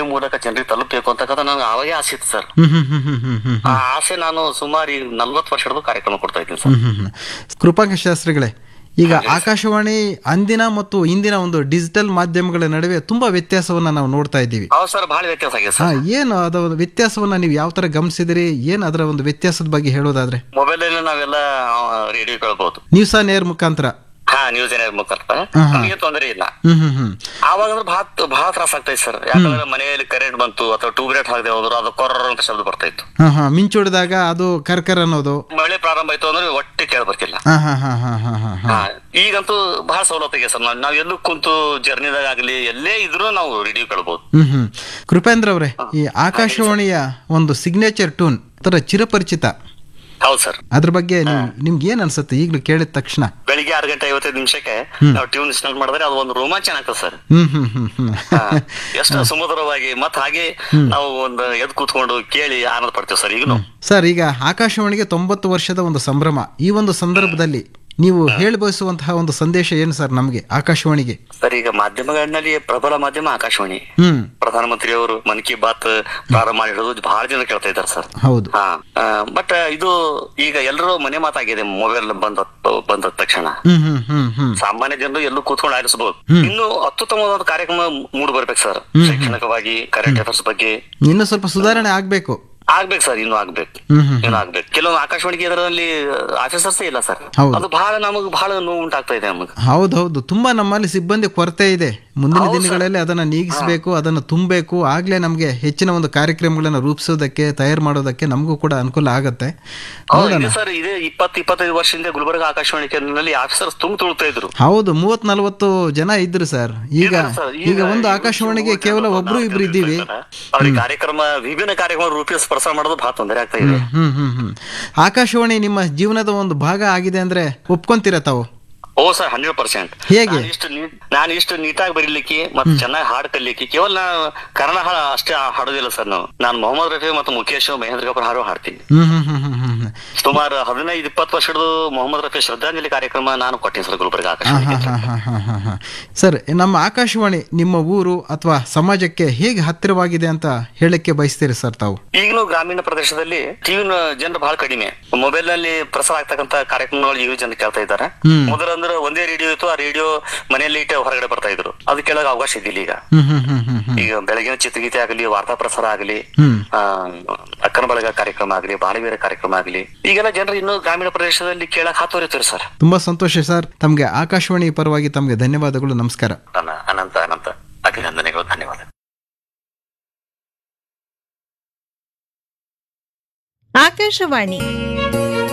ಮೂಲಕ ಜನರಿಗೆ ತಲುಪಬೇಕು ಅಂತಕ್ಕಂಥ ನನಗೆ ಅವಾಗೇ ಆಸೆ ಇತ್ತು ಸರ್ ಹ್ಮ್ ಹ್ಮ್ ಹ್ಮ್ ಹ್ಮ್ ಹ್ಮ್ ಹ್ಮ್ ಆ ಆಸೆ ನಾನು ಸುಮಾರು ಈಗ ನಲ್ವತ್ತು ವರ್ಷದ ಕಾರ್ಯಕ್ರಮ ಕೊಡ್ತಾ ಇದ್ದೀನಿ ಸರ್ ಹ್ಮ್ ಹ್ಮ್. ಕೃಪಾಂಕ ಶಾಸ್ತ್ರಿಗಳೇ ಈಗ ಆಕಾಶವಾಣಿ ಅಂದಿನ ಮತ್ತು ಇಂದಿನ ಒಂದು ಡಿಜಿಟಲ್ ಮಾಧ್ಯಮಗಳ ನಡುವೆ ತುಂಬಾ ವ್ಯತ್ಯಾಸವನ್ನ ನಾವು ನೋಡ್ತಾ ಇದ್ದೀವಿ ಹೌದು ಸರ್ ಬಹಳ ವ್ಯತ್ಯಾಸ ಆಗಿದೆ ಹಾ ಸರ್ ಏನು ಅದರ ಒಂದು ವ್ಯತ್ಯಾಸವನ್ನ ನೀವು ಯಾವ ತರ ಗಮನಿಸಿದಿರಿ ಏನ್ ಅದರ ಒಂದು ವ್ಯತ್ಯಾಸದ ಬಗ್ಗೆ ಹೇಳೋದಾದ್ರೆ ಮೊಬೈಲ್ ಅಲ್ಲಿ ನಾವೆಲ್ಲ ರೇಡಿಯೋ ಕೇಳಬಹುದು ನ್ಯೂಸ್ ಆನ್ ಏರ್ ಮುಖಾಂತರ ಹಾ ನ್ಯೂಸ್ ಏನಾದ್ರು ಮುಖಾಂತರ ಹಾ, ಹಾ. ನಮಗೆ ತೊಂದರೆ ಇಲ್ಲ ಹ್ಮ್ ಹ್ಮ್ ಹ್ಮ್ ಆವಾಗ ಅಂದ್ರೆ ಬಹಳ ಬಹಳ ತ್ರಾಸ ಆಗ್ತಾ ಇತ್ತು ಸರ್ ಯಾಕಂದ್ರೆ ಮನೆಯಲ್ಲಿ ಕರೆಂಟ್ ಬಂತು ಅಥವಾ ಟ್ಯೂಬ್ ಲೈಟ್ ಹಾಕದೆ ಹೋದ್ರು ಅದು ಕೊರ್ರ ಅಂತ ಶಬ್ದ ಬರ್ತಾ ಇತ್ತು ಹಾ ಹಾ ಮಿಂಚೊಡಿದಾಗ ಅದು ಕರ್ಕರ್ ಅನ್ನೋದು ಮಳೆ ಪ್ರಾರಂಭ ಆಯ್ತು ಅಂದ್ರೆ ಒಟ್ಟೆ ಕೇಳ ಬರ್ತಿಲ್ಲ ಹಾ ಹಾ ಹಾ ಹಾ ಹಾ ಹಾ ಹಾ ಹಾ ಈಗಂತೂ ಬಹಳ ಸವಲತ್ತಿಗೆ ಸರ್ ನಾವ್ ನಾವ್ ಎಲ್ಲೂ ಕುಂತು ಜರ್ನಿದಾಗ ಆಗ್ಲಿ ಎಲ್ಲೇ ಇದ್ರೂ ನಾವು ರೇಡಿಯೋ ಕೇಳಬಹುದು ಹ್ಮ್ ಹ್ಮ್ ಕೃಪೇಂದ್ರ ಅವರೇ ಈ ಆಕಾಶವಾಣಿಯ ಒಂದು ಸಿಗ್ನೇಚರ್ ಟೂನ್ ತರ ಚಿರಪರಿಚಿತ ಹೌದು ಸರ್ ಅದ್ರ ಬಗ್ಗೆ ನಿಮ್- ನಿಮ್ಗೆ ಏನ್ ಅನ್ಸುತ್ತೆ ಈಗಲೂ ಕೇಳಿದ ತಕ್ಷಣ ಬೆಳಿಗ್ಗೆ ಆರು ಗಂಟೆ ಐವತ್ತೈದು ನಿಮಿಷಕ್ಕೆ ನಾವು ಟ್ಯೂನ್ ಸ್ಟಾರ್ಟ್ ಮಾಡಿದ್ರೆ ಅದು ಒಂದು ರೋಮಾಂಚನ ಆಗ್ತದೆ ಸರ್ ಹ್ಮ್ ಹ್ಮ್ ಹ್ಮ್ ಹ್ಮ್ ಹಾ, ಎಷ್ಟು ಸುಮಧುರವಾಗಿ ಮತ್ ಹಾಗೆ ನಾವು ಒಂದು ಎದ್ ಕೂತ್ಕೊಂಡು ಕೇಳಿ ಆನಂದ ಪಡ್ತೇವೆ ಸರ್ ಈಗನು ಸರ್ ಈಗ ಆಕಾಶವಾಣಿಗೆ ತೊಂಬತ್ತು ವರ್ಷದ ಒಂದು ಸಂಭ್ರಮ ಈ ಒಂದು ಸಂದರ್ಭದಲ್ಲಿ ನೀವು ಹೇಳಿ ಬಯಸುವಂತಹ ಒಂದು ಸಂದೇಶ ಏನು ಸರ್ ನಮಗೆ ಆಕಾಶವಾಣಿಗೆ ಸರ್ ಈಗ ಮಾಧ್ಯಮಗಳಲ್ಲಿ ಪ್ರಬಲ ಮಾಧ್ಯಮ ಆಕಾಶವಾಣಿ ಹ್ಮ್ ಪ್ರಧಾನಮಂತ್ರಿ ಅವರು ಮನ್ ಕಿ ಬಾತ್ ಪ್ರಾರಂಭ ಮಾಡಿರೋದು ಬಹಳ ಜನ ಕೇಳ್ತಾ ಇದ್ದಾರೆ ಸರ್ ಹೌದು ಹಾ ಬಟ್ ಇದು ಈಗ ಎಲ್ಲರೂ ಮನೆ ಮಾತಾಗಿದೆ ಮೊಬೈಲ್ ಬಂದ ಬಂದ ತಕ್ಷಣ ಹ್ಮ್ ಹ್ಮ್ ಹ್ಮ್ ಹ್ಮ್ ಸಾಮಾನ್ಯ ಜನರು ಎಲ್ಲೂ ಕೂತ್ಕೊಂಡು ಆಲಿಸಬಹುದು ಇನ್ನು ಅತ್ಯುತ್ತಮವಾದ ಕಾರ್ಯಕ್ರಮ ಮೂಡ್ ಬರ್ಬೇಕು ಸರ್ ಶೈಕ್ಷಣಿಕವಾಗಿ ಕರೆಂಟ್ ಅಫೇರ್ಸ್ ಬಗ್ಗೆ ಇನ್ನು ಸ್ವಲ್ಪ ಸುಧಾರಣೆ ಆಗ್ಬೇಕು ಆಗ್ಬೇಕು ಸರ್ ಇನ್ನು ಆಗ್ಬೇಕು ಹ್ಮ್ ಹ್ಮ್ ಇನ್ನು ಆಗ್ಬೇಕು ಕೆಲವೊಂದು ಆಕಾಶವಾಣಿ ಕೇಂದ್ರದಲ್ಲಿ ಆಫೀಸರ್ಸ್ ಇಲ್ಲ ಸರ್ ಹೌದು. ಅದು ಬಹಳ ನಮಗ್ ಬಹಳ ನೋವು ಉಂಟಾಗ್ತಾ ಇದೆ ನಮಗ್ ಹೌದೌದು ತುಂಬಾ ನಮ್ಮಲ್ಲಿ ಸಿಬ್ಬಂದಿ ಕೊರತೆ ಇದೆ ಮುಂದಿನ ದಿನಗಳಲ್ಲಿ ಅದನ್ನ ನೀಗಿಸಬೇಕು ಅದನ್ನು ತುಂಬಬೇಕು ಆಗ್ಲೇ ನಮಗೆ ಹೆಚ್ಚಿನ ಒಂದು ಕಾರ್ಯಕ್ರಮಗಳನ್ನ ರೂಪಿಸೋದಕ್ಕೆ ತಯಾರು ಮಾಡೋದಕ್ಕೆ ನಮಗೂ ಕೂಡ ಅನುಕೂಲ ಆಗತ್ತೆ ಹೌದು ಇದೆ ಸರ್ ಇದೇ ಇಪ್ಪತ್ತು ಇಪ್ಪತ್ತೈದು ವರ್ಷದಿಂದ ಗುಲ್ಬರ್ಗ ಆಕಾಶವಾಣಿ ಕೇಂದ್ರದಲ್ಲಿ ಆಫೀಸರ್ಸ್ ತುಂಬ ತುಳುತ್ತಾ ಇದ್ರು ಹೌದು ಮೂವತ್ ನಲ್ವತ್ತು ಜನ ಇದ್ರು ಸರ್ ಈಗ ಇದ್ದಾರೆ ಸರ್. ಈಗ ಒಂದು ಆಕಾಶವಾಣಿಗೆ ಕೇವಲ ಒಬ್ರು ಇಬ್ರು ಇದ್ದೀವಿ ಅವ್ರಿಗೆ ಕಾರ್ಯಕ್ರಮ ವಿಭಿನ್ನ ಕಾರ್ಯಕ್ರಮ ರೂಪಿಸಿ ಪ್ರಸಾರ ಮಾಡೋದು ಬಹಳ ತೊಂದರೆ ಆಗ್ತಾ ಇದೆ ಹ್ಮ್ ಹ್ಮ್ ಹ್ಮ್ ಆಕಾಶವಾಣಿ ನಿಮ್ಮ ಜೀವನದ ಒಂದು ಭಾಗ ಆಗಿದೆ ಅಂದ್ರೆ ಒಪ್ಕೊಂತೀರ ತಾವು ಓ ಸರ್ ಹಂಡ್ರೆಡ್ ಪರ್ಸೆಂಟ್ ಹೇಗೆ? ನಾನು ಇಷ್ಟು ನೀ- ನಾನು ಇಷ್ಟು ನೀಟಾಗಿ ಬರೀಲಿಕ್ಕೆ ಮತ್ತೆ ಚೆನ್ನಾಗಿ ಹಾಡು ಕಲಿಲಿಕ್ಕೆ ಕೇವಲ ನಾನು ಕನ್ನಡ ಹಾಡು ಅಷ್ಟೇ ಹಾಡೋದಿಲ್ಲ ಸರ್ ನಾವು ನಾನು ಮೊಹಮ್ಮದ್ ರಫಿ ಮತ್ತು ಮುಖೇಶ್ ಮಹೇಂದ್ರ ಕಪೂರ್ ಹಾಡು ಹಾಡ್ತೀನಿ ಹ್ಮ್ ಹ್ಮ್ ಹ್ಮ್ ಹ್ಮ್ ಹ್ಮ್ ಹ್ಮ್ ಸುಮಾರು ಹದಿನೈದು ಇಪ್ಪತ್ತು ವರ್ಷದ ಮೊಹಮ್ಮದ್ ರಫಿ ಶ್ರದ್ಧಾಂಜಲಿ ಕಾರ್ಯಕ್ರಮ ನಾನು ಕೊಟ್ಟಿನಿ ಸರ್ ಗುಲ್ಬರ್ಗ ಹಾ, ಆಕಾಶವಾಣಿ ಹಾ, ಹಾ, ಹಾ, ಹಾ, ಹಾ, ಹಾ. ಸರ್ ನಮ್ಮ ಆಕಾಶವಾಣಿ ನಿಮ್ಮ ಊರು ಅಥವಾ ಸಮಾಜಕ್ಕೆ ಹೇಗೆ ಹತ್ತಿರವಾಗಿದೆ ಅಂತ ಹೇಳಕ್ಕೆ ಬಯಸ್ತೀರಿ ಸರ್ ತಾವು ಈಗಲೂ ಗ್ರಾಮೀಣ ಪ್ರದೇಶದಲ್ಲಿ ಟಿವಿ ಜನರು ಬಹಳ ಕಡಿಮೆ ಮೊಬೈಲ್ ನಲ್ಲಿ ಪ್ರಸಾರ ಆಗ್ತಕ್ಕಂತ ಕಾರ್ಯಕ್ರಮಗಳು ಈಗ ಜನ ಕೇಳ್ತಾ ಇದ್ದಾರೆ ಹ್ಮ್. ಮೊದಲಂದ್ರೆ ಒಂದೇ ರೇಡಿಯೋ ಇತ್ತು ಆ ರೇಡಿಯೋ ಮನೆಯಲ್ಲಿ ಇಟ್ಟು ಹೊರಗಡೆ ಬರ್ತಾ ಇದ್ರು ಅದು ಕೇಳೋಕೆ ಅವಕಾಶ ಇದ್ದಿಲ್ಲ ಈಗ ಹ್ಮ್ ಹ್ಮ್ ಹ್ಮ್ ಹ್ಮ್ ಹ್ಮ್ ಈಗ ಬೆಳಗಿನ ಚಿತ್ರಗೀತೆ ಆಗಲಿ ವಾರ್ತಾ ಪ್ರಸಾರ ಆಗಲಿ ಹ್ಮ್ ಆ, ಅಕ್ಕನ ಬಳಗ ಕಾರ್ಯಕ್ರಮ ಆಗಲಿ ಬಾಳವೀರ ಕಾರ್ಯಕ್ರಮ ಆಗಲಿ ಈಗೆಲ್ಲ ಜನರು ಇನ್ನೂ ಗ್ರಾಮೀಣ ಪ್ರದೇಶದಲ್ಲಿ ಕೇಳಕ್ ಹಾತೋರಿತಾರೆ ಸರ್ ತುಂಬಾ ಸಂತೋಷ ಸರ್ ತಮಗೆ ಆಕಾಶವಾಣಿ ಪರವಾಗಿ ತಮಗೆ ಧನ್ಯವಾದಗಳು ನಮಸ್ಕಾರ ನನ್ನ ಅನಂತ ಅನಂತ ಅಭಿನಂದನೆಗಳು ಧನ್ಯವಾದ ಆಕಾಶವಾಣಿ